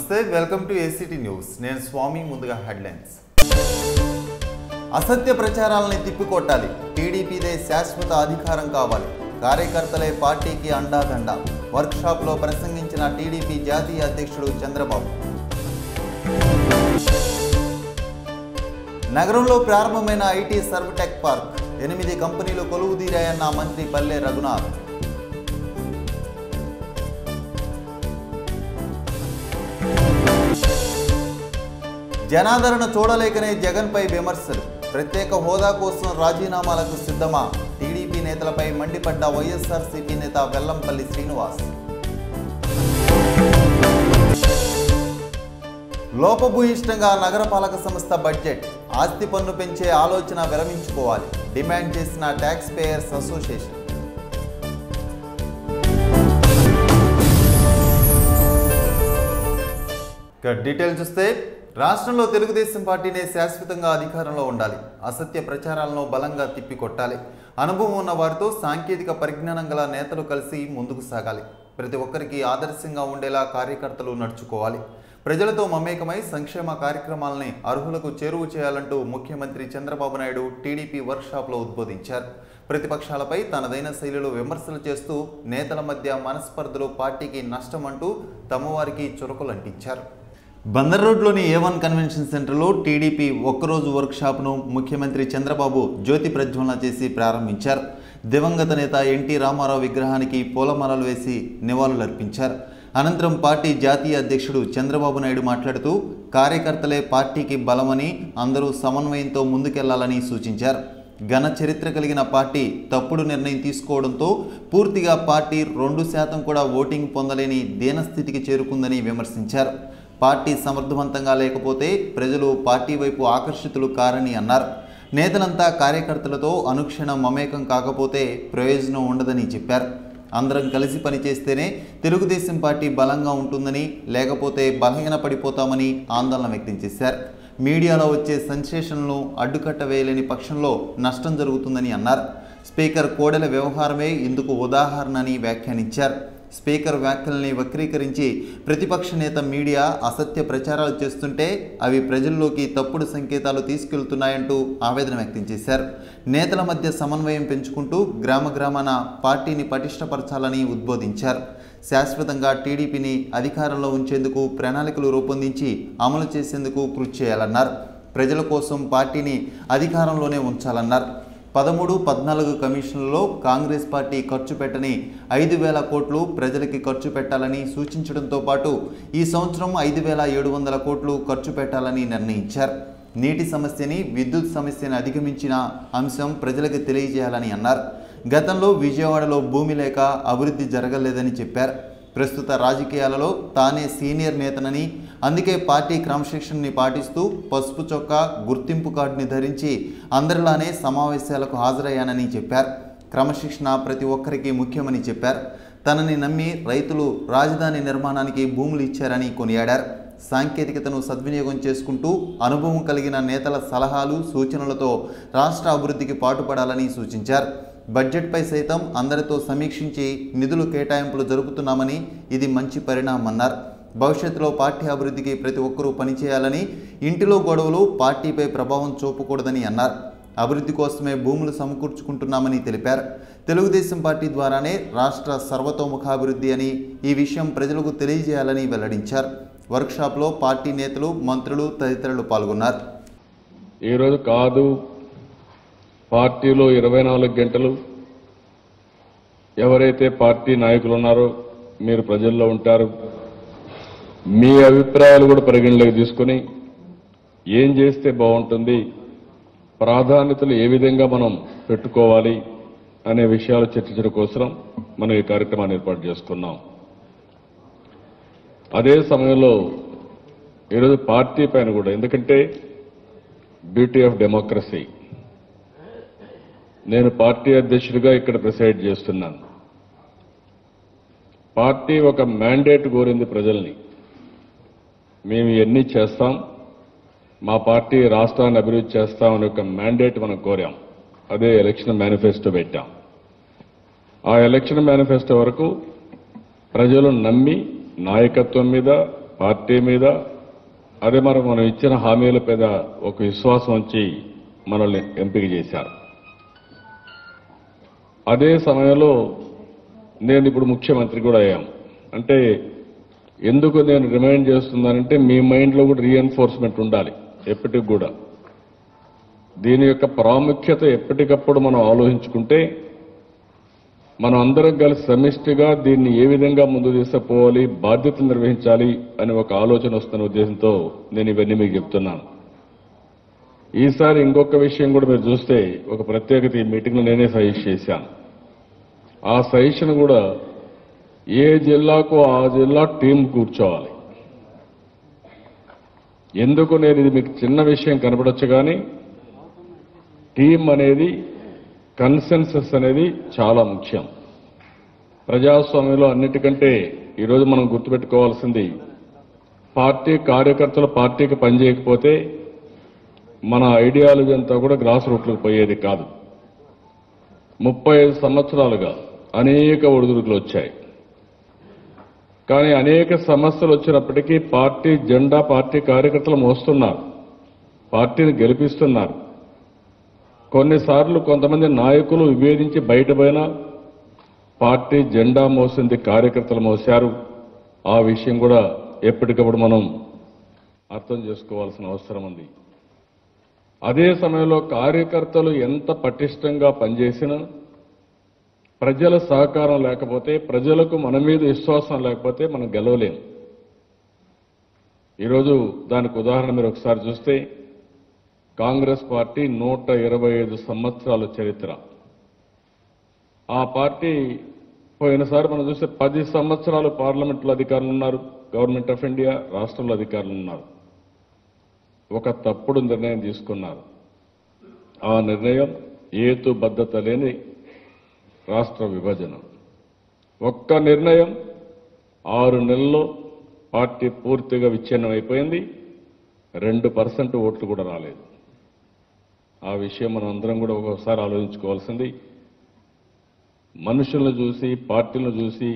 నమస్తే welcome to ACT news నేను స్వామి ముందుగా హెడ్లైన్స్ అసత్య ప్రచారాలని తిప్పికొట్టాలి టీడీపీదే శాశ్వత అధికారం కావాలి కార్యకర్తలే పార్టీకి అండాదండ వర్క్షాప్లో ప్రసంగించిన టీడీపీ జాతీయ అధ్యక్షుడు చంద్రబాబు నగరంలో ప్రారంభమైన ఐటీ సర్వటెక్ పార్క్ ఎనిమిది కంపెనీలు కొలువుదీరాయన్న మంత్రి పల్లె రఘునాథ్ జనాదరణ చూడలేకనే జగన్పై విమర్శలు ప్రత్యేక హోదా కోసం రాజీనామాలకు సిద్ధమా టీడీపీ నేతలపై మండిపడ్డ వైఎస్ఆర్సీపీ నేత వెల్లంపల్లి శ్రీనివాస్ లోపభూయిష్టంగా నగరపాలక సంస్థ బడ్జెట్ ఆస్తి పన్ను పెంచే ఆలోచన విరమించుకోవాలి డిమాండ్ చేసిన ట్యాక్స్ పేయర్స్ అసోసియేషన్ ఇక డీటెయిల్ చూస్తే రాష్ట్రంలో తెలుగుదేశం పార్టీనే శాశ్వతంగా అధికారంలో ఉండాలి అసత్య ప్రచారాలను బలంగా తిప్పికొట్టాలి అనుభవం ఉన్న వారితో సాంకేతిక పరిజ్ఞానం గల నేతలు కలిసి ముందుకు సాగాలి ప్రతి ఒక్కరికి ఆదర్శంగా ఉండేలా కార్యకర్తలు నడుచుకోవాలి ప్రజలతో మమేకమై సంక్షేమ కార్యక్రమాలని అర్హులకు చేరువ చేయాలంటూ ముఖ్యమంత్రి చంద్రబాబు నాయుడు టీడీపీ వర్క్షాప్లో ఉద్బోధించారు ప్రతిపక్షాలపై తనదైన శైలిలో విమర్శలు చేస్తూ నేతల మధ్య మనస్పర్ధలు పార్టీకి నష్టమంటూ తమవారికి చురకలంటించారు బందర్ రోడ్లోని ఏ వన్ కన్వెన్షన్ సెంటర్లో టీడీపీ ఒక్కరోజు వర్క్షాప్ను ముఖ్యమంత్రి చంద్రబాబు జ్యోతి ప్రజ్వలన చేసి ప్రారంభించారు దివంగత నేత ఎన్టీ రామారావు విగ్రహానికి పూలమాలలు వేసి నివాళులర్పించారు అనంతరం పార్టీ జాతీయ అధ్యక్షుడు చంద్రబాబు నాయుడు మాట్లాడుతూ కార్యకర్తలే పార్టీకి బలమని అందరూ సమన్వయంతో ముందుకెళ్లాలని సూచించారు ఘన చరిత్ర కలిగిన పార్టీ తప్పుడు నిర్ణయం తీసుకోవడంతో పూర్తిగా పార్టీ రెండు శాతం కూడా ఓటింగ్ పొందలేని దీనస్థితికి చేరుకుందని విమర్శించారు పార్టీ సమర్థవంతంగా లేకపోతే ప్రజలు పార్టీ వైపు ఆకర్షితులు కారని అన్నారు నేతలంతా కార్యకర్తలతో అనుక్షణం మమేకం కాకపోతే ప్రయోజనం ఉండదని చెప్పారు అందరం కలిసి పనిచేస్తేనే తెలుగుదేశం పార్టీ బలంగా ఉంటుందని లేకపోతే బలహీన పడిపోతామని ఆందోళన వ్యక్తం చేశారు మీడియాలో వచ్చే సెన్సేషన్లను అడ్డుకట్ట వేయలేని పక్షంలో నష్టం జరుగుతుందని అన్నారు స్పీకర్ కోడెల వ్యవహారమే ఇందుకు ఉదాహరణ అని వ్యాఖ్యానించారు స్పీకర్ వ్యాఖ్యల్ని వక్రీకరించి ప్రతిపక్ష నేత మీడియా అసత్య ప్రచారాలు చేస్తుంటే అవి ప్రజల్లోకి తప్పుడు సంకేతాలు తీసుకెళ్తున్నాయంటూ ఆవేదన వ్యక్తం చేశారు నేతల మధ్య సమన్వయం పెంచుకుంటూ గ్రామ గ్రామాన పార్టీని పటిష్టపరచాలని ఉద్బోధించారు శాశ్వతంగా టీడీపీని అధికారంలో ఉంచేందుకు ప్రణాళికలు రూపొందించి అమలు చేసేందుకు కృషి చేయాలన్నారు ప్రజల కోసం పార్టీని అధికారంలోనే ఉంచాలన్నారు పదమూడు పద్నాలుగు కమిషన్లలో కాంగ్రెస్ పార్టీ ఖర్చు పెట్టని ఐదు వేల కోట్లు ప్రజలకి ఖర్చు పెట్టాలని సూచించడంతో పాటు ఈ సంవత్సరం ఐదు వేల ఏడు వందల కోట్లు ఖర్చు పెట్టాలని నిర్ణయించారు నీటి సమస్యని విద్యుత్ సమస్యని అధిగమించిన అంశం ప్రజలకు తెలియజేయాలని అన్నారు గతంలో విజయవాడలో భూమి లేక అభివృద్ధి జరగలేదని చెప్పారు ప్రస్తుత రాజకీయాలలో తానే సీనియర్ నేతనని అందుకే పార్టీ క్రమశిక్షణని పాటిస్తూ పసుపు చొక్కా గుర్తింపు కార్డుని ధరించి అందరిలానే సమావేశాలకు హాజరయ్యానని చెప్పారు క్రమశిక్షణ ప్రతి ఒక్కరికి ముఖ్యమని చెప్పారు తనని నమ్మి రైతులు రాజధాని నిర్మాణానికి భూములు ఇచ్చారని కొనియాడారు సాంకేతికతను సద్వినియోగం చేసుకుంటూ అనుభవం కలిగిన నేతల సలహాలు సూచనలతో రాష్ట్ర అభివృద్ధికి పాటుపడాలని సూచించారు బడ్జెట్పై సైతం అందరితో సమీక్షించి నిధులు కేటాయింపులు జరుపుతున్నామని ఇది మంచి పరిణామన్నారు భవిష్యత్తులో పార్టీ అభివృద్ధికి ప్రతి ఒక్కరూ పనిచేయాలని ఇంటిలో గొడవలు పార్టీపై ప్రభావం చూపకూడదని అన్నారు అభివృద్ధి కోసమే భూములు సమకూర్చుకుంటున్నామని తెలిపారు తెలుగుదేశం పార్టీ ద్వారానే రాష్ట్ర సర్వతోముఖాభివృద్ధి అని ఈ విషయం ప్రజలకు తెలియజేయాలని వెల్లడించారు వర్క్షాప్లో పార్టీ నేతలు మంత్రులు తదితరులు పాల్గొన్నారు ఈరోజు కాదు పార్టీలో ఇరవై నాలుగు గంటలు ఎవరైతే పార్టీ నాయకులు ఉన్నారో మీరు ప్రజల్లో ఉంటారు మీ అభిప్రాయాలు కూడా పరిగణలోకి తీసుకొని ఏం చేస్తే బాగుంటుంది ప్రాధాన్యతలు ఏ విధంగా మనం పెట్టుకోవాలి అనే విషయాలు చర్చించడం కోసం మనం ఈ కార్యక్రమాన్ని ఏర్పాటు చేసుకున్నాం అదే సమయంలో ఈరోజు పార్టీ పైన కూడా ఎందుకంటే బ్యూటీ ఆఫ్ డెమోక్రసీ నేను పార్టీ అధ్యక్షుడిగా ఇక్కడ ప్రిసైడ్ చేస్తున్నాను పార్టీ ఒక మ్యాండేట్ కోరింది ప్రజల్ని మేము ఇవన్నీ చేస్తాం మా పార్టీ రాష్ట్రాన్ని అభివృద్ధి చేస్తామని ఒక మ్యాండేట్ మనం కోరాం అదే ఎలక్షన్ మేనిఫెస్టో పెట్టాం ఆ ఎలక్షన్ మేనిఫెస్టో వరకు ప్రజలు నమ్మి నాయకత్వం మీద పార్టీ మీద అదే మరి మనం ఇచ్చిన హామీల మీద ఒక విశ్వాసం ఉంచి మనల్ని ఎంపిక చేశారు అదే సమయంలో నేను ఇప్పుడు ముఖ్యమంత్రి కూడా అయ్యాం అంటే ఎందుకు నేను రిమైండ్ చేస్తున్నానంటే మీ మైండ్లో కూడా రీఎన్ఫోర్స్మెంట్ ఉండాలి ఎప్పటికి కూడా దీని యొక్క ప్రాముఖ్యత ఎప్పటికప్పుడు మనం ఆలోచించుకుంటే మనం అందరం కలిసి సమిష్టిగా దీన్ని ఏ విధంగా ముందు తీసుకుపోవాలి బాధ్యతలు నిర్వహించాలి అని ఒక ఆలోచన వస్తున్న ఉద్దేశంతో నేను ఇవన్నీ మీకు చెప్తున్నాను ఈసారి ఇంకొక విషయం కూడా మీరు చూస్తే ఒక ప్రత్యేకత ఈ మీటింగ్లో నేనే సజెస్ట్ చేశాను ఆ సజెషన్ కూడా ఏ జిల్లాకు ఆ జిల్లా టీం కూర్చోవాలి ఎందుకు నేను ఇది మీకు చిన్న విషయం కనపడొచ్చు కానీ టీం అనేది కన్సెన్సస్ అనేది చాలా ముఖ్యం ప్రజాస్వామ్యంలో అన్నిటికంటే ఈరోజు మనం గుర్తుపెట్టుకోవాల్సింది పార్టీ కార్యకర్తలు పార్టీకి పనిచేయకపోతే మన ఐడియాలజీ అంతా కూడా గ్రాస్ రూట్లకు పోయేది కాదు ముప్పై ఐదు సంవత్సరాలుగా అనేక ఒడిదుడుకులు వచ్చాయి కానీ అనేక సమస్యలు వచ్చినప్పటికీ పార్టీ జెండా పార్టీ కార్యకర్తలు మోస్తున్నారు పార్టీని గెలిపిస్తున్నారు కొన్నిసార్లు కొంతమంది నాయకులు విభేదించి బయటపోయినా పార్టీ జెండా మోసింది కార్యకర్తలు మోశారు ఆ విషయం కూడా ఎప్పటికప్పుడు మనం అర్థం చేసుకోవాల్సిన అవసరం ఉంది అదే సమయంలో కార్యకర్తలు ఎంత పటిష్టంగా పనిచేసినా ప్రజల సహకారం లేకపోతే ప్రజలకు మన మీద విశ్వాసం లేకపోతే మనం గెలవలేం ఈరోజు దానికి ఉదాహరణ మీరు ఒకసారి చూస్తే కాంగ్రెస్ పార్టీ నూట ఇరవై ఐదు సంవత్సరాల చరిత్ర ఆ పార్టీ పోయినసారి మనం చూస్తే పది సంవత్సరాలు పార్లమెంట్లో అధికారులు ఉన్నారు గవర్నమెంట్ ఆఫ్ ఇండియా రాష్ట్రంలో అధికారులు ఉన్నారు ఒక తప్పుడు నిర్ణయం తీసుకున్నారు ఆ నిర్ణయం ఏతుబద్ధత లేని రాష్ట్ర విభజన ఒక్క నిర్ణయం ఆరు నెలల్లో పార్టీ పూర్తిగా విచ్ఛిన్నం అయిపోయింది రెండు పర్సెంట్ ఓట్లు కూడా రాలేదు ఆ విషయం మనం అందరం కూడా ఒక్కొక్కసారి ఆలోచించుకోవాల్సింది మనుషులను చూసి పార్టీలను చూసి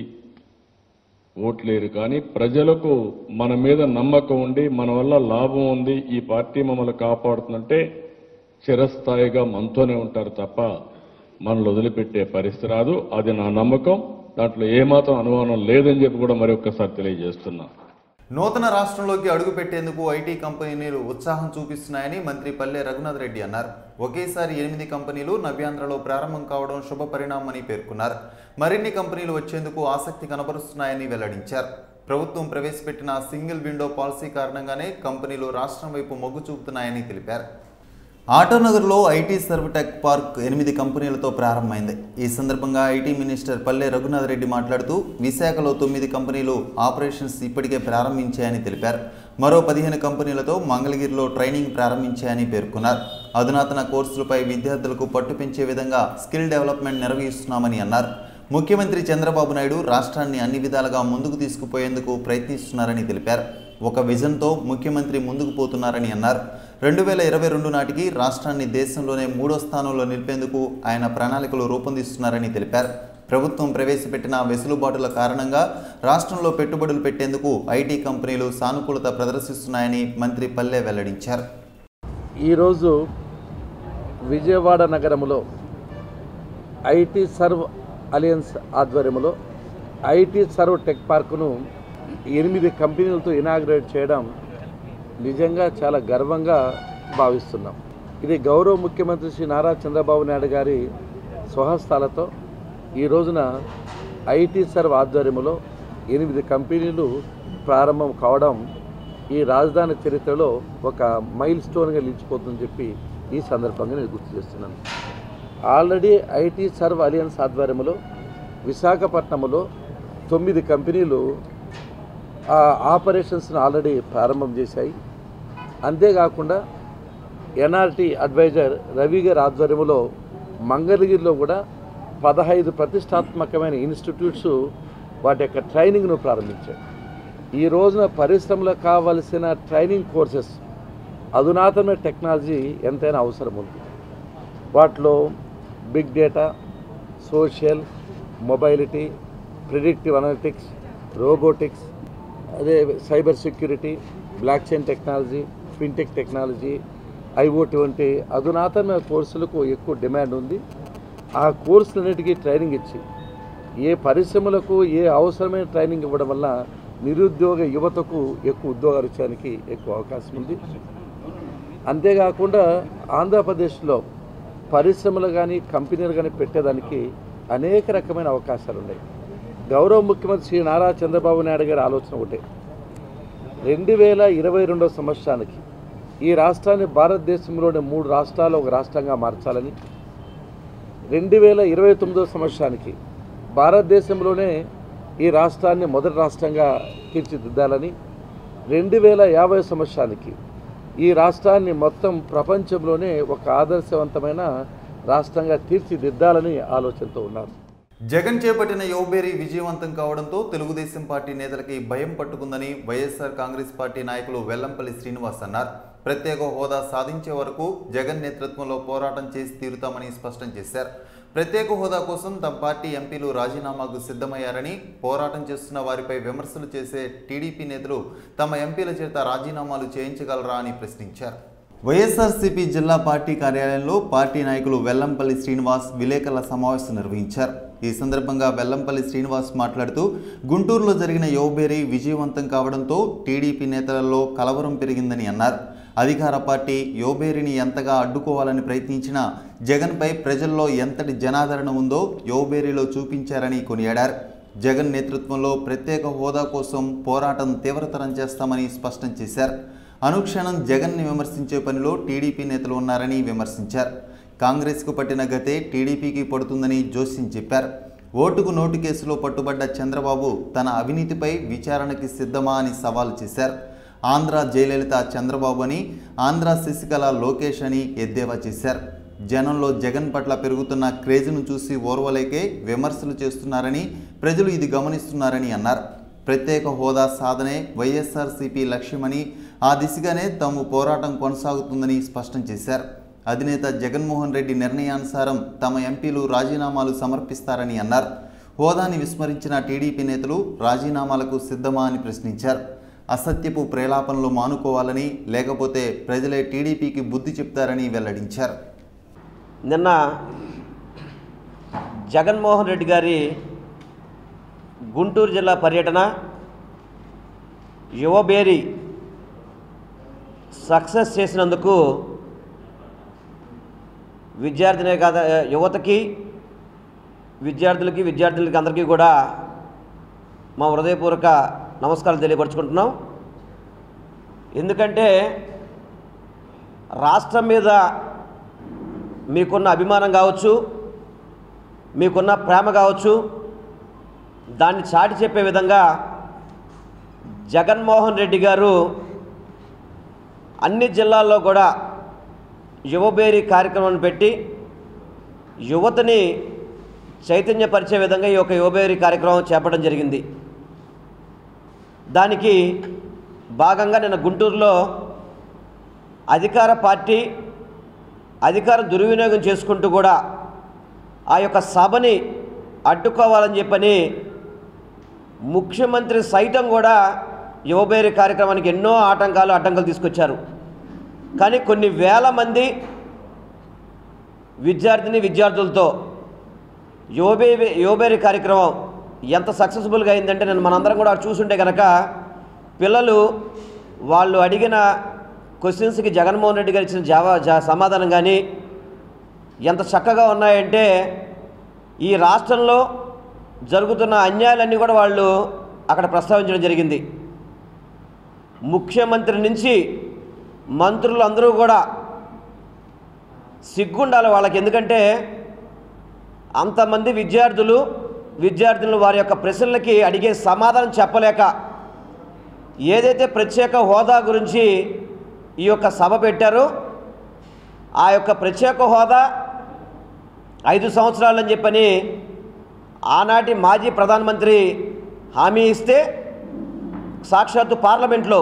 ఓట్లేరు కానీ ప్రజలకు మన మీద నమ్మకం ఉండి మన వల్ల లాభం ఉంది ఈ పార్టీ మమ్మల్ని కాపాడుతుందంటే చిరస్థాయిగా మనతోనే ఉంటారు తప్ప మనల్ని వదిలిపెట్టే పరిస్థితి రాదు అది నా నమ్మకం దాంట్లో ఏమాత్రం అనుమానం లేదని చెప్పి కూడా మరి ఒక్కసారి తెలియజేస్తున్నా నూతన రాష్ట్రంలోకి అడుగుపెట్టేందుకు ఐటీ కంపెనీలు ఉత్సాహం చూపిస్తున్నాయని మంత్రి పల్లె రఘునాథ్ రెడ్డి అన్నారు ఒకేసారి ఎనిమిది కంపెనీలు నవ్యాంధ్రలో ప్రారంభం కావడం శుభ పరిణామని పేర్కొన్నారు మరిన్ని కంపెనీలు వచ్చేందుకు ఆసక్తి కనబరుస్తున్నాయని వెల్లడించారు ప్రభుత్వం ప్రవేశపెట్టిన సింగిల్ విండో పాలసీ కారణంగానే కంపెనీలు రాష్ట్రం వైపు మొగ్గు చూపుతున్నాయని తెలిపారు ఆటోనగర్లో ఐటీ సర్వటెక్ పార్క్ ఎనిమిది కంపెనీలతో ప్రారంభమైంది ఈ సందర్భంగా ఐటీ మినిస్టర్ పల్లె రఘునాథ్ రెడ్డి మాట్లాడుతూ విశాఖలో తొమ్మిది కంపెనీలు ఆపరేషన్స్ ఇప్పటికే ప్రారంభించాయని తెలిపారు మరో పదిహేను కంపెనీలతో మంగళగిరిలో ట్రైనింగ్ ప్రారంభించాయని పేర్కొన్నారు అధునాతన కోర్సులపై విద్యార్థులకు పట్టు పెంచే విధంగా స్కిల్ డెవలప్మెంట్ నిర్వహిస్తున్నామని అన్నారు ముఖ్యమంత్రి చంద్రబాబు నాయుడు రాష్ట్రాన్ని అన్ని విధాలుగా ముందుకు తీసుకుపోయేందుకు ప్రయత్నిస్తున్నారని తెలిపారు ఒక విజన్తో ముఖ్యమంత్రి ముందుకు పోతున్నారని అన్నారు రెండు వేల ఇరవై రెండు నాటికి రాష్ట్రాన్ని దేశంలోనే మూడో స్థానంలో నిలిపేందుకు ఆయన ప్రణాళికలు రూపొందిస్తున్నారని తెలిపారు ప్రభుత్వం ప్రవేశపెట్టిన వెసులుబాటుల కారణంగా రాష్ట్రంలో పెట్టుబడులు పెట్టేందుకు ఐటీ కంపెనీలు సానుకూలత ప్రదర్శిస్తున్నాయని మంత్రి పల్లె వెల్లడించారు ఈరోజు విజయవాడ నగరంలో ఐటీ సర్వ్ అలయన్స్ ఆధ్వర్యంలో ఐటీ సర్వ్ టెక్ పార్కును ఎనిమిది కంపెనీలతో ఇనాగ్రేట్ చేయడం నిజంగా చాలా గర్వంగా భావిస్తున్నాం ఇది గౌరవ ముఖ్యమంత్రి శ్రీ నారా చంద్రబాబు నాయుడు గారి స్వహస్తాలతో ఈ రోజున ఐటీ సర్వ్ ఆధ్వర్యంలో ఎనిమిది కంపెనీలు ప్రారంభం కావడం ఈ రాజధాని చరిత్రలో ఒక మైల్ స్టోన్గా నిలిచిపోతుందని చెప్పి ఈ సందర్భంగా నేను గుర్తు చేస్తున్నాను ఆల్రెడీ ఐటీ సర్వ్ అలియన్స్ ఆధ్వర్యంలో విశాఖపట్నంలో తొమ్మిది కంపెనీలు ఆ ఆపరేషన్స్ను ఆల్రెడీ ప్రారంభం చేశాయి అంతేకాకుండా ఎన్ఆర్టీ అడ్వైజర్ రవి గారి ఆధ్వర్యంలో మంగళగిరిలో కూడా పదహైదు ప్రతిష్టాత్మకమైన ఇన్స్టిట్యూట్స్ వాటి యొక్క ట్రైనింగ్ను ప్రారంభించాయి ఈ రోజున పరిశ్రమలో కావలసిన ట్రైనింగ్ కోర్సెస్ అధునాతనమైన టెక్నాలజీ ఎంతైనా అవసరం ఉంది వాటిలో big data social mobility predictive analytics robotics అదే cyber security block chain technology fintech technology IoT వంటి అధునాతన కోర్సులకు ఎక్కువ డిమాండ్ ఉంది ఆ కోర్సులన్నిటికీ ట్రైనింగ్ ఇచ్చి ఏ పరిశ్రమలకు ఏ అవసరమైన ట్రైనింగ్ ఇవ్వడం వల్ల నిరుద్యోగ యువతకు ఎక్కువ ఉద్యోగాలు ఇచ్చడానికి ఎక్కువ అవకాశం ఉంది అంతేకాకుండా ఆంధ్రప్రదేశ్లో పరిశ్రమలు కానీ కంపెనీలు కానీ పెట్టేదానికి అనేక రకమైన అవకాశాలు ఉన్నాయి గౌరవ ముఖ్యమంత్రి శ్రీ నారా చంద్రబాబు నాయుడు గారి ఆలోచన ఒకటే రెండు వేల ఇరవై రెండవ సంవత్సరానికి ఈ రాష్ట్రాన్ని భారతదేశంలోని మూడు రాష్ట్రాలు ఒక రాష్ట్రంగా మార్చాలని రెండు వేల ఇరవై తొమ్మిదో సంవత్సరానికి భారతదేశంలోనే ఈ రాష్ట్రాన్ని మొదటి రాష్ట్రంగా తీర్చిదిద్దాలని రెండు వేల యాభై సంవత్సరానికి ఈ రాష్ట్రాన్ని మొత్తం ప్రపంచంలోనే ఒక ఆదర్శవంతమైన రాష్ట్రంగా తీర్చిదిద్దాలని ఆలోచనతో ఉన్నారు జగన్ చేపట్టిన యోబేరి విజయవంతం కావడంతో తెలుగుదేశం పార్టీ నేతలకి భయం పట్టుకుందని వైఎస్ఆర్ కాంగ్రెస్ పార్టీ నాయకులు వెల్లంపల్లి శ్రీనివాస్ అన్నారు ప్రత్యేక హోదా సాధించే వరకు జగన్ నేతృత్వంలో పోరాటం చేసి తీరుతామని స్పష్టం చేశారు ప్రత్యేక హోదా కోసం తమ పార్టీ ఎంపీలు రాజీనామాకు సిద్ధమయ్యారని పోరాటం చేస్తున్న వారిపై విమర్శలు చేసే టీడీపీ నేతలు తమ ఎంపీల చేత రాజీనామాలు చేయించగలరా అని ప్రశ్నించారు వైఎస్ఆర్సీపీ జిల్లా పార్టీ కార్యాలయంలో పార్టీ నాయకులు వెల్లంపల్లి శ్రీనివాస్ విలేకరుల సమావేశం నిర్వహించారు ఈ సందర్భంగా వెల్లంపల్లి శ్రీనివాస్ మాట్లాడుతూ గుంటూరులో జరిగిన యోబేరి విజయవంతం కావడంతో టీడీపీ నేతలలో కలవరం పెరిగిందని అన్నారు అధికార పార్టీ యోబేరిని ఎంతగా అడ్డుకోవాలని ప్రయత్నించినా జగన్పై ప్రజల్లో ఎంతటి జనాదరణ ఉందో యోబేరిలో చూపించారని కొనియాడారు జగన్ నేతృత్వంలో ప్రత్యేక హోదా కోసం పోరాటం తీవ్రతరం చేస్తామని స్పష్టం చేశారు అనుక్షణం జగన్ని విమర్శించే పనిలో టీడీపీ నేతలు ఉన్నారని విమర్శించారు కాంగ్రెస్కు పట్టిన గతే టీడీపీకి పడుతుందని జోస్యం చెప్పారు ఓటుకు నోటు కేసులో పట్టుబడ్డ చంద్రబాబు తన అవినీతిపై విచారణకి సిద్ధమా అని సవాల్ చేశారు ఆంధ్ర జయలలిత చంద్రబాబు అని ఆంధ్ర శశికళ లోకేష్ అని ఎద్దేవా చేశారు జనంలో జగన్ పట్ల పెరుగుతున్న క్రేజ్ను చూసి ఓర్వలేకే విమర్శలు చేస్తున్నారని ప్రజలు ఇది గమనిస్తున్నారని అన్నారు ప్రత్యేక హోదా సాధనే వైఎస్ఆర్సీపీ లక్ష్యమని ఆ దిశగానే తాము పోరాటం కొనసాగుతుందని స్పష్టం చేశారు అధినేత జగన్మోహన్ రెడ్డి నిర్ణయానుసారం తమ ఎంపీలు రాజీనామాలు సమర్పిస్తారని అన్నారు హోదాని విస్మరించిన టీడీపీ నేతలు రాజీనామాలకు సిద్ధమా అని ప్రశ్నించారు అసత్యపు ప్రేలాపనలు మానుకోవాలని లేకపోతే ప్రజలే టీడీపీకి బుద్ధి చెప్తారని వెల్లడించారు నిన్న జగన్మోహన్ రెడ్డి గారి గుంటూరు జిల్లా పర్యటన యువబేరి సక్సెస్ చేసినందుకు విద్యార్థినే కాదు యువతకి విద్యార్థులకి విద్యార్థులకి అందరికీ కూడా మా హృదయపూర్వక నమస్కారాలు తెలియపరుచుకుంటున్నాం ఎందుకంటే రాష్ట్రం మీద మీకున్న అభిమానం కావచ్చు మీకున్న ప్రేమ కావచ్చు దాన్ని చాటి చెప్పే విధంగా జగన్మోహన్ రెడ్డి గారు అన్ని జిల్లాల్లో కూడా యువబేరి కార్యక్రమాన్ని పెట్టి యువతని చైతన్యపరిచే విధంగా ఈ యొక్క యువబేరి కార్యక్రమం చేపట్టడం జరిగింది దానికి భాగంగా నిన్న గుంటూరులో అధికార పార్టీ అధికారం దుర్వినియోగం చేసుకుంటూ కూడా ఆ యొక్క సభని అడ్డుకోవాలని చెప్పని ముఖ్యమంత్రి సైతం కూడా యువబేరి కార్యక్రమానికి ఎన్నో ఆటంకాలు అడ్డంకులు తీసుకొచ్చారు కానీ కొన్ని వేల మంది విద్యార్థిని విద్యార్థులతో యువబేరి యువబేరి కార్యక్రమం ఎంత సక్సెస్ఫుల్గా అయిందంటే నేను మనందరం కూడా చూసుంటే కనుక పిల్లలు వాళ్ళు అడిగిన క్వశ్చన్స్కి జగన్మోహన్ రెడ్డి గారు ఇచ్చిన జవా జా సమాధానం కానీ ఎంత చక్కగా ఉన్నాయంటే ఈ రాష్ట్రంలో జరుగుతున్న అన్యాయాలన్నీ కూడా వాళ్ళు అక్కడ ప్రస్తావించడం జరిగింది ముఖ్యమంత్రి నుంచి మంత్రులు అందరూ కూడా సిగ్గుండాలి వాళ్ళకి ఎందుకంటే అంతమంది విద్యార్థులు విద్యార్థులు వారి యొక్క ప్రశ్నలకి అడిగే సమాధానం చెప్పలేక ఏదైతే ప్రత్యేక హోదా గురించి ఈ యొక్క సభ పెట్టారో ఆ యొక్క ప్రత్యేక హోదా ఐదు సంవత్సరాలని చెప్పని ఆనాటి మాజీ ప్రధానమంత్రి హామీ ఇస్తే సాక్షాత్తు పార్లమెంట్లో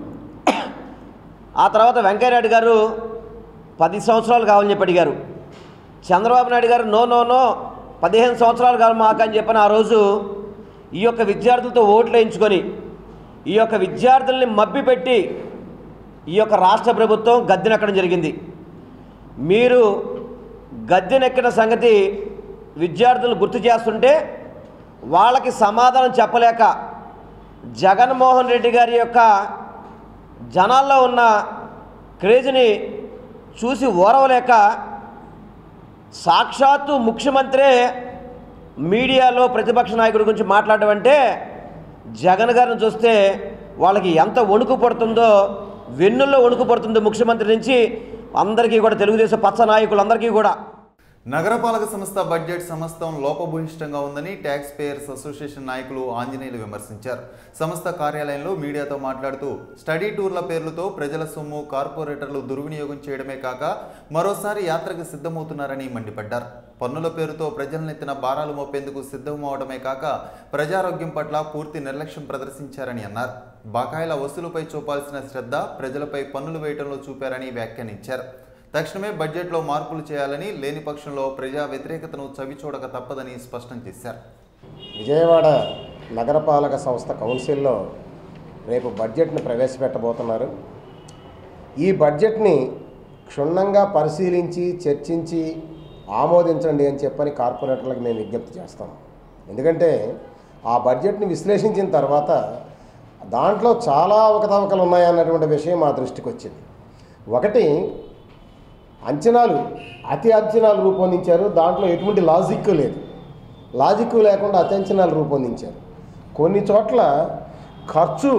ఆ తర్వాత వెంకయ్యనాయుడు గారు పది సంవత్సరాలు కావాలని చెప్పి అడిగారు చంద్రబాబు నాయుడు గారు నో నో నో పదిహేను సంవత్సరాలు కావాలి మాకు అని చెప్పని ఆ రోజు ఈ యొక్క విద్యార్థులతో ఓట్లు వేయించుకొని ఈ యొక్క విద్యార్థుల్ని మభ్యపెట్టి ఈ యొక్క రాష్ట్ర ప్రభుత్వం గద్దెనెక్కడం జరిగింది మీరు గద్దెనెక్కిన సంగతి విద్యార్థులు గుర్తు చేస్తుంటే వాళ్ళకి సమాధానం చెప్పలేక జగన్మోహన్ రెడ్డి గారి యొక్క జనాల్లో ఉన్న క్రేజ్ని చూసి ఓరవలేక సాక్షాత్తు ముఖ్యమంత్రే మీడియాలో ప్రతిపక్ష నాయకుడి గురించి మాట్లాడడం అంటే జగన్ గారిని చూస్తే వాళ్ళకి ఎంత వణుకు పడుతుందో వెన్నుల్లో వణుకు పడుతుందో ముఖ్యమంత్రి నుంచి అందరికీ కూడా తెలుగుదేశం పచ్చ నాయకులందరికీ కూడా నగరపాలక సంస్థ బడ్జెట్ సమస్తం లోపభూయిష్టంగా ఉందని ట్యాక్స్ పేయర్స్ అసోసియేషన్ నాయకులు ఆంజనేయులు విమర్శించారు సంస్థ కార్యాలయంలో మీడియాతో మాట్లాడుతూ స్టడీ టూర్ల పేర్లతో ప్రజల సొమ్ము కార్పొరేటర్లు దుర్వినియోగం చేయడమే కాక మరోసారి యాత్రకు సిద్ధమవుతున్నారని మండిపడ్డారు పన్నుల పేరుతో ప్రజలనెత్తిన భారాలు మోపేందుకు సిద్ధమవడమే కాక ప్రజారోగ్యం పట్ల పూర్తి నిర్లక్ష్యం ప్రదర్శించారని అన్నారు బకాయిల వసూలుపై చూపాల్సిన శ్రద్ధ ప్రజలపై పన్నులు వేయడంలో చూపారని వ్యాఖ్యానించారు తక్షణమే బడ్జెట్లో మార్పులు చేయాలని లేని పక్షంలో ప్రజా వ్యతిరేకతను చవిచూడక తప్పదని స్పష్టం చేశారు విజయవాడ నగరపాలక సంస్థ కౌన్సిల్లో రేపు బడ్జెట్ని ప్రవేశపెట్టబోతున్నారు ఈ బడ్జెట్ని క్షుణ్ణంగా పరిశీలించి చర్చించి ఆమోదించండి అని చెప్పని కార్పొరేటర్లకు మేము విజ్ఞప్తి చేస్తాం ఎందుకంటే ఆ బడ్జెట్ని విశ్లేషించిన తర్వాత దాంట్లో చాలా అవకతవకలు ఉన్నాయన్నటువంటి విషయం మా దృష్టికి వచ్చింది ఒకటి అంచనాలు అతి అంచనాలు రూపొందించారు దాంట్లో ఎటువంటి లాజిక్ లేదు లాజిక్ లేకుండా అతి అంచనాలు రూపొందించారు కొన్ని చోట్ల ఖర్చు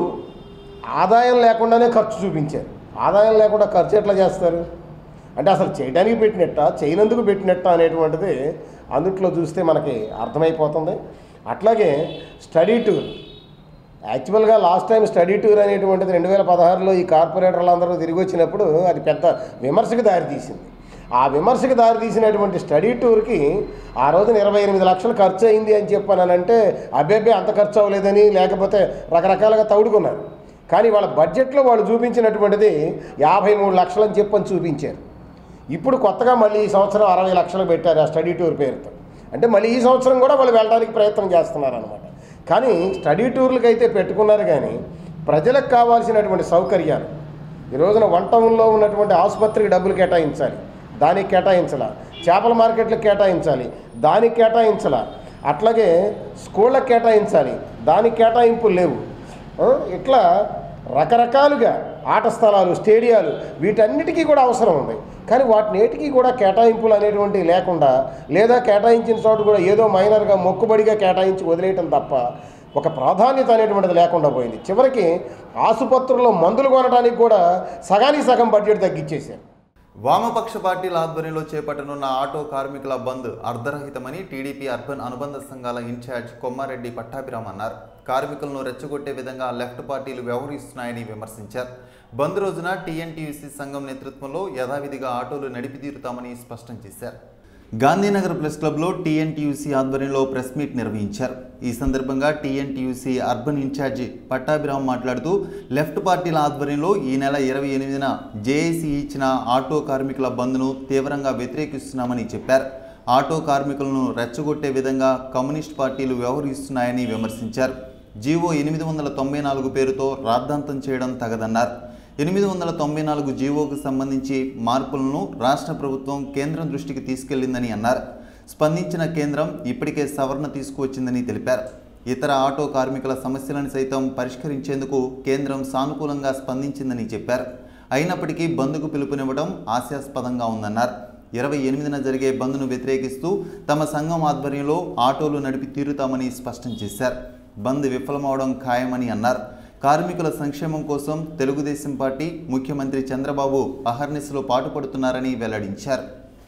ఆదాయం లేకుండానే ఖర్చు చూపించారు ఆదాయం లేకుండా ఖర్చు ఎట్లా చేస్తారు అంటే అసలు చేయడానికి పెట్టినట్ట చేయనందుకు పెట్టినట్ట అనేటువంటిది అందుట్లో చూస్తే మనకి అర్థమైపోతుంది అట్లాగే స్టడీ టూర్ యాక్చువల్గా లాస్ట్ టైం స్టడీ టూర్ అనేటువంటిది రెండు వేల పదహారులో ఈ కార్పొరేటర్లు అందరూ తిరిగి వచ్చినప్పుడు అది పెద్ద విమర్శకు దారితీసింది ఆ విమర్శకు దారితీసినటువంటి స్టడీ టూర్కి ఆ రోజున ఇరవై ఎనిమిది లక్షలు ఖర్చు అయింది అని చెప్పానంటే అబ్బేబ్బే అంత ఖర్చు అవ్వలేదని లేకపోతే రకరకాలుగా తౌడుకున్నారు కానీ వాళ్ళ బడ్జెట్లో వాళ్ళు చూపించినటువంటిది యాభై మూడు లక్షలు అని చెప్పని చూపించారు ఇప్పుడు కొత్తగా మళ్ళీ ఈ సంవత్సరం అరవై లక్షలు పెట్టారు ఆ స్టడీ టూర్ పేరుతో అంటే మళ్ళీ ఈ సంవత్సరం కూడా వాళ్ళు వెళ్ళడానికి ప్రయత్నం చేస్తున్నారు అనమాట కానీ స్టడీ టూర్లకు అయితే పెట్టుకున్నారు కానీ ప్రజలకు కావాల్సినటువంటి సౌకర్యాలు ఈ రోజున వన్ టౌన్లో ఉన్నటువంటి ఆసుపత్రికి డబ్బులు కేటాయించాలి దానికి కేటాయించాల చేపల మార్కెట్లకు కేటాయించాలి దానికి కేటాయించాల అట్లాగే స్కూళ్ళకి కేటాయించాలి దానికి కేటాయింపులు లేవు ఆ, ఇట్లా రకరకాలుగా ఆట స్థలాలు స్టేడియాలు వీటన్నిటికీ కూడా అవసరం ఉంది కానీ వాటినేటికి కూడా కేటాయింపులు అనేటువంటివి లేకుండా లేదా కేటాయించిన చోటు కూడా ఏదో మైనర్గా మొక్కుబడిగా కేటాయించి వదిలేయటం తప్ప ఒక ప్రాధాన్యత అనేటువంటిది లేకుండా పోయింది చివరికి ఆసుపత్రుల్లో మందులు కొనడానికి కూడా సగానికి సగం బడ్జెట్ తగ్గించేశారు వామపక్ష పార్టీల ఆధ్వర్యంలో చేపట్టనున్న ఆటో కార్మికుల బంద్ అర్ధరహితమని టీడీపీ అర్బన్ అనుబంధ సంఘాల ఇన్ఛార్జ్ కొమ్మారెడ్డి పట్టాభిరామ్ అన్నారు కార్మికులను రెచ్చగొట్టే విధంగా లెఫ్ట్ పార్టీలు వ్యవహరిస్తున్నాయని విమర్శించారు బంద్ రోజున టీఎన్టీయూసీ సంఘం నేతృత్వంలో యథావిధిగా ఆటోలు నడిపి తీరుతామని స్పష్టం చేశారు గాంధీనగర్ ప్రెస్ క్లబ్లో టీఎన్టీయూసీ ఆధ్వర్యంలో ప్రెస్ మీట్ నిర్వహించారు ఈ సందర్భంగా టీఎన్టీయూసీ అర్బన్ ఇన్ఛార్జి పట్టాభిరామ్ మాట్లాడుతూ లెఫ్ట్ పార్టీల ఆధ్వర్యంలో ఈ నెల ఇరవై ఎనిమిదిన జేఏసీ ఇచ్చిన ఆటో కార్మికుల బంద్ను తీవ్రంగా వ్యతిరేకిస్తున్నామని చెప్పారు ఆటో కార్మికులను రెచ్చగొట్టే విధంగా కమ్యూనిస్ట్ పార్టీలు వ్యవహరిస్తున్నాయని విమర్శించారు జీవో ఎనిమిది వందల తొంభై నాలుగు పేరుతో రాద్ధాంతం చేయడం తగదన్నారు ఎనిమిది వందల తొంభై నాలుగు జీవోకు సంబంధించి మార్పులను రాష్ట్ర ప్రభుత్వం కేంద్రం దృష్టికి తీసుకెళ్లిందని అన్నారు స్పందించిన కేంద్రం ఇప్పటికే సవరణ తీసుకువచ్చిందని తెలిపారు ఇతర ఆటో కార్మికుల సమస్యలను సైతం పరిష్కరించేందుకు కేంద్రం సానుకూలంగా స్పందించిందని చెప్పారు అయినప్పటికీ బంద్కు పిలుపునివ్వడం హాస్యాస్పదంగా ఉందన్నారు ఇరవై ఎనిమిదిన జరిగే బంద్ను వ్యతిరేకిస్తూ తమ సంఘం ఆధ్వర్యంలో ఆటోలు నడిపి తీరుతామని స్పష్టం చేశారు బంద్ విఫలమవడం ఖాయమని అన్నారు కార్మికుల సంక్షేమం కోసం తెలుగుదేశం పార్టీ ముఖ్యమంత్రి చంద్రబాబు అహర్నిశలో పాటుపడుతున్నారని వెల్లడించారు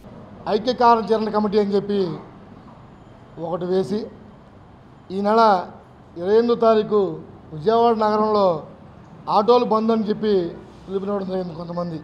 ఐక్య కార్యాచరణ కమిటీ అని చెప్పి ఒకటి వేసి ఈ నెల ఇరవై ఎనిమిదో తారీఖు విజయవాడ నగరంలో ఆటోలు బంద్ అని చెప్పి పిలుపునివ్వడం జరిగింది కొంతమంది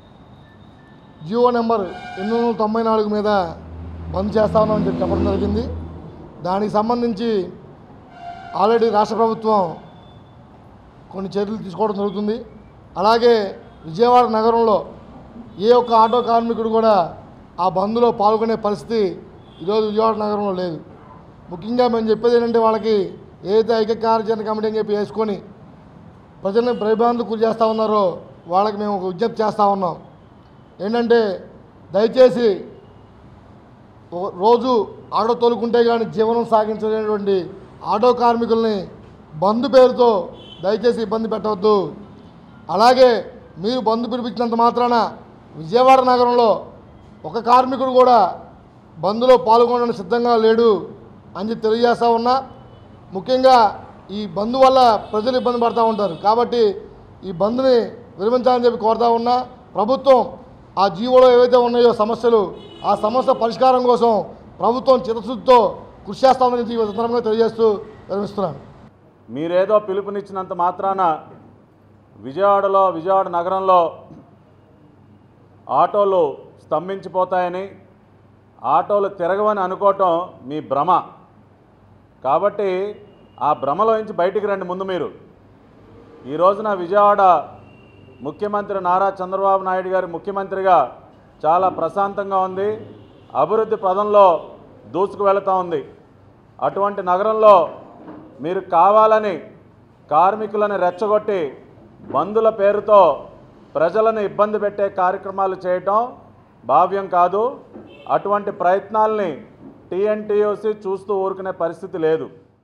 జియో నెంబర్ ఎనిమిది వందల తొంభై నాలుగు మీద బంద్ చేస్తామని చెప్పి చెప్పడం జరిగింది దానికి సంబంధించి ఆల్రెడీ రాష్ట్ర ప్రభుత్వం కొన్ని చర్యలు తీసుకోవడం జరుగుతుంది అలాగే విజయవాడ నగరంలో ఏ ఒక్క ఆటో కార్మికుడు కూడా ఆ బంద్లో పాల్గొనే పరిస్థితి ఈరోజు విజయవాడ నగరంలో లేదు ముఖ్యంగా మేము చెప్పేది ఏంటంటే వాళ్ళకి ఏదైతే ఐక్య కార్యాచరణ కమిటీ అని చెప్పి వేసుకొని ప్రజల్ని భయభ్రాంతులకు గురి చేస్తూ ఉన్నారో వాళ్ళకి మేము ఒక విజ్ఞప్తి చేస్తూ ఉన్నాం ఏంటంటే దయచేసి ఒక రోజు ఆటో తోలుకుంటే కానీ జీవనం సాగించలేనటువంటి ఆటో కార్మికుల్ని బంధు పేరుతో దయచేసి ఇబ్బంది పెట్టవద్దు అలాగే మీరు బంధు పిలిపించినంత మాత్రాన విజయవాడ నగరంలో ఒక కార్మికుడు కూడా బంద్లో పాల్గొనడానికి సిద్ధంగా లేడు అని చెప్పి తెలియజేస్తూ ఉన్నా ముఖ్యంగా ఈ బంద్ వల్ల ప్రజలు ఇబ్బంది పడుతూ ఉంటారు కాబట్టి ఈ బంద్ని విరమించాలని చెప్పి కోరుతా ఉన్నా ప్రభుత్వం ఆ జీవోలో ఏవైతే ఉన్నాయో సమస్యలు ఆ సమస్య పరిష్కారం కోసం ప్రభుత్వం చిత్తశుద్ధితో కృషి చేస్తామని చెప్పి ఈ సందర్భంగా తెలియజేస్తూ విరమిస్తున్నాను మీరేదో పిలుపునిచ్చినంత మాత్రాన విజయవాడలో విజయవాడ నగరంలో ఆటోలు స్తంభించిపోతాయని ఆటోలు తిరగవని అనుకోవటం మీ భ్రమ కాబట్టి ఆ భ్రమలో నుంచి బయటికి రండి ముందు మీరు ఈ రోజున విజయవాడ ముఖ్యమంత్రి నారా చంద్రబాబు నాయుడు గారి ముఖ్యమంత్రిగా చాలా ప్రశాంతంగా ఉంది అభివృద్ధి పదంలో దూసుకు వెళుతూ ఉంది అటువంటి నగరంలో మీరు కావాలని కార్మికులను రెచ్చగొట్టి బంధుల పేరుతో ప్రజలను ఇబ్బంది పెట్టే కార్యక్రమాలు చేయటం భావ్యం కాదు అటువంటి ప్రయత్నాల్ని టీఎన్టీఓసి చూస్తూ ఊరుకునే పరిస్థితి లేదు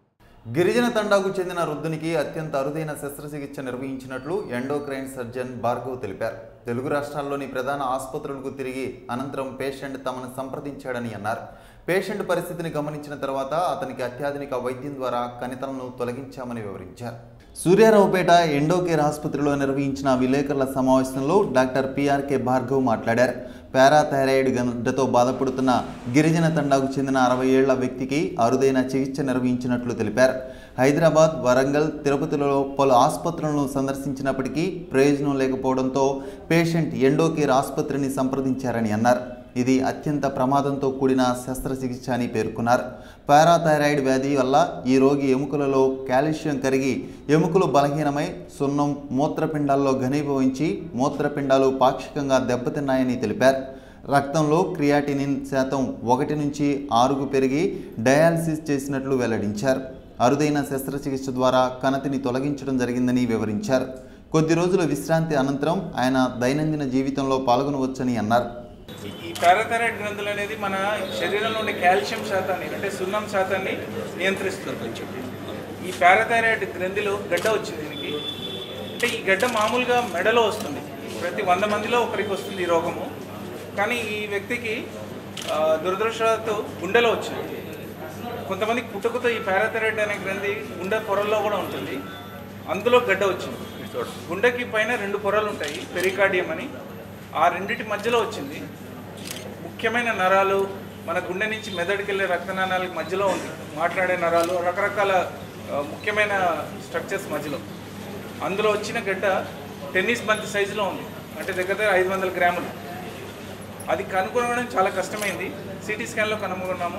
గిరిజన తండాకు చెందిన వృద్ధునికి అత్యంత అరుదైన శస్త్రచికిత్స నిర్వహించినట్లు ఎండోక్రైన్ సర్జన్ భార్గవ్ తెలిపారు తెలుగు రాష్ట్రాల్లోని ప్రధాన ఆసుపత్రులకు తిరిగి అనంతరం పేషెంట్ తమను సంప్రదించాడని అన్నారు పేషెంట్ పరిస్థితిని గమనించిన తర్వాత అతనికి అత్యాధునిక వైద్యం ద్వారా కణితలను తొలగించామని వివరించారు సూర్యారావుపేట ఎండోకేర్ ఆసుపత్రిలో నిర్వహించిన విలేకరుల సమావేశంలో డాక్టర్ పిఆర్కే భార్గవ్ మాట్లాడారు పారాథైరాయిడ్ గడ్డతో బాధపడుతున్న గిరిజన తండాకు చెందిన అరవై ఏళ్ల వ్యక్తికి అరుదైన చికిత్స నిర్వహించినట్లు తెలిపారు హైదరాబాద్ వరంగల్ తిరుపతిలో పలు ఆసుపత్రులను సందర్శించినప్పటికీ ప్రయోజనం లేకపోవడంతో పేషెంట్ ఎండోకేర్ ఆసుపత్రిని సంప్రదించారని అన్నారు ఇది అత్యంత ప్రమాదంతో కూడిన శస్త్రచికిత్స అని పేర్కొన్నారు పారాథైరాయిడ్ వ్యాధి వల్ల ఈ రోగి ఎముకలలో కాల్షియం కరిగి ఎముకలు బలహీనమై సున్నం మూత్రపిండాల్లో ఘనీభవించి మూత్రపిండాలు పాక్షికంగా దెబ్బతిన్నాయని తెలిపారు రక్తంలో క్రియాటినిన్ శాతం ఒకటి నుంచి ఆరుకు పెరిగి డయాలసిస్ చేసినట్లు వెల్లడించారు అరుదైన శస్త్రచికిత్స ద్వారా కణతిని తొలగించడం జరిగిందని వివరించారు కొద్ది రోజుల విశ్రాంతి అనంతరం ఆయన దైనందిన జీవితంలో పాల్గొనవచ్చని అన్నారు ఈ పారాథైరాయిడ్ గ్రంథులు అనేది మన శరీరంలో ఉండే కాల్షియం శాతాన్ని అంటే సున్నం శాతాన్ని నియంత్రిస్తుంది ఈ పారాథైరాయిడ్ గ్రంథిలో గడ్డ వచ్చింది దీనికి అంటే ఈ గడ్డ మామూలుగా మెడలో వస్తుంది ప్రతి వంద మందిలో ఒకరికి వస్తుంది ఈ రోగము కానీ ఈ వ్యక్తికి ఆ, దురదృష్టవశాత్తు గుండెలో వచ్చింది కొంతమందికి పుట్టుకతో ఈ పారాథైరాయిడ్ అనే గ్రంథి గుండె పొరల్లో కూడా ఉంటుంది అందులో గడ్డ వచ్చింది గుండెకి పైన రెండు పొరలు ఉంటాయి పెరికార్డియం అని ఆ రెండిటి మధ్యలో వచ్చింది ముఖ్యమైన నరాలు మన గుండె నుంచి మెదడుకి వెళ్ళే రక్తనాళాలకు మధ్యలో ఉంది మాట్లాడే నరాలు రకరకాల ఆ, ముఖ్యమైన స్ట్రక్చర్స్ మధ్యలో అందులో వచ్చిన గడ్డ టెన్నిస్ బంతి సైజులో ఉంది అంటే దగ్గర దగ్గర ఐదు వందల గ్రాములు అది కనుగొనడం చాలా కష్టమైంది సిటీ స్కాన్లో కనుగొన్నాము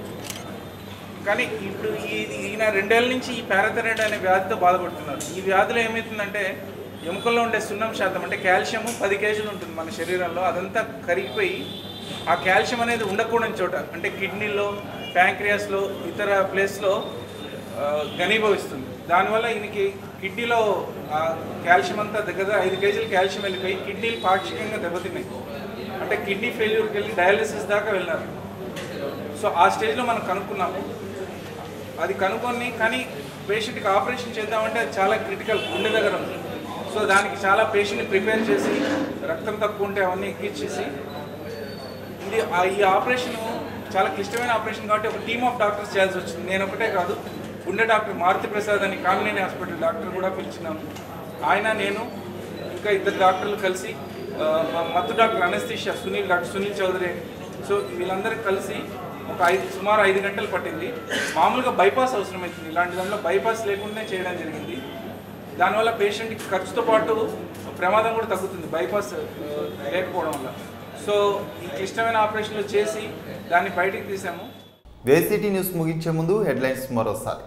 కానీ ఇప్పుడు ఈ ఈయన రెండేళ్ల నుంచి ఈ పారాథైరాయిడ్ అనే వ్యాధితో బాధపడుతున్నారు ఈ వ్యాధిలో ఏమవుతుందంటే ఎముకల్లో ఉండే సున్నం శాతం అంటే కాల్షియం పది కేజీలు ఉంటుంది మన శరీరంలో అదంతా కరిగిపోయి ఆ కాల్షియం అనేది ఉండకూడని చోట అంటే కిడ్నీలో ప్యాంక్రియాస్లో ఇతర ప్లేస్లో ఆ, ఘనీభవిస్తుంది దానివల్ల ఈయనకి కిడ్నీలో ఆ కాల్షియం అంతా దగ్గర దగ్గర ఐదు కేజీలు కాల్షియం వెళ్ళిపోయి కిడ్నీలు పాక్షికంగా దెబ్బతిన్నాయి అంటే కిడ్నీ ఫెయిల్యూర్కి వెళ్ళి డయాలిసిస్ దాకా వెళ్ళినారు సో ఆ స్టేజ్లో మనం కనుక్కున్నాము అది కనుక్కొని కానీ పేషెంట్కి ఆపరేషన్ చేద్దామంటే అది చాలా క్రిటికల్ గుండె దగ్గర ఉంది సో దానికి చాలా పేషెంట్ని ప్రిపేర్ చేసి రక్తం తక్కువ ఉంటే అవన్నీ ఎక్కించేసి ఇది ఆ- ఈ ఆపరేషన్ చాలా క్లిష్టమైన ఆపరేషన్ కాబట్టి ఒక టీమ్ ఆఫ్ డాక్టర్స్ చేయాల్సి వచ్చింది నేను ఒకటే కాదు గుండె డాక్టర్ మారుతి ప్రసాద్ అని కామినేని హాస్పిటల్ డాక్టర్ కూడా పిలిచినాము ఆయన నేను ఇంకా ఇద్దరు డాక్టర్లు కలిసి ఆ, మా మత్తు doctor anaesthesia Sunil doctor Sunil Chaudhary so వీళ్ళందరూ కలిసి ఒక ఐదు సుమారు ఐదు గంటలు పట్టింది మామూలుగా బైపాస్ అవసరమవుతుంది ఇలాంటి దాంట్లో బైపాస్ లేకుండానే చేయడం జరిగింది దానివల్ల పేషెంట్కి ఖర్చుతో పాటు ప్రమాదం కూడా తగ్గుతుంది బైపాస్ ఆ, లేకపోవడం వల్ల సో ఈ క్లిష్టమైన ఆపరేషన్లు చేసి దాన్ని బయటికి తీసాము వేసిటీ న్యూస్ ముగించే ముందు హెడ్లైన్స్ మరోసారి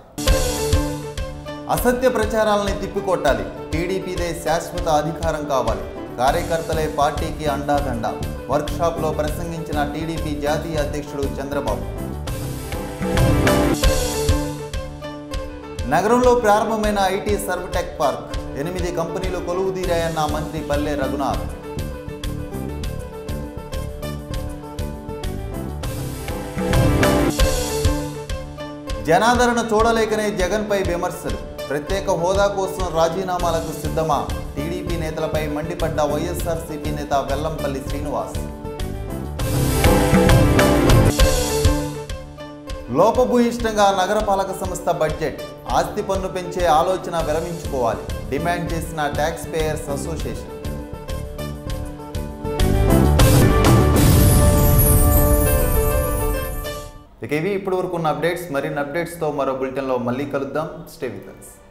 అసత్య ప్రచారాలని తిప్పికొట్టాలి టీడీపీదే శాశ్వత అధికారం కావాలి కార్యకర్తలే పార్టీకి అండాదండ వర్క్షాప్లో ప్రసంగించిన టీడీపీ జాతీయ అధ్యక్షుడు చంద్రబాబు నగరంలో ప్రారంభమైన ఐటీ సర్వటెక్ పార్క్ ఎనిమిది కంపెనీలు కొలువుదీరాయన్న మంత్రి పల్లె రఘునాథ్ జనాదరణ చూడలేకనే జగన్పై విమర్శలు ప్రత్యేక హోదా కోసం రాజీనామాలకు సిద్ధమా టీడీపీ నేతలపై మండిపడ్డ వైఎస్ఆర్సీపీ నేత వెల్లంపల్లి శ్రీనివాస్ లోపభూయిష్టంగా నగరపాలక సంస్థ బడ్జెట్ ఆస్తి పన్ను పెంచే ఆలోచన విరమించుకోవాలి డిమాండ్ చేసిన ట్యాక్స్ పేయర్స్ అసోసియేషన్ ఇక ఇవి ఇప్పటి వరకు ఉన్న అప్డేట్స్ మరిన్ని అప్డేట్స్తో మరో బులెటిన్లో మళ్ళీ కలుద్దాం స్టే విత్ us.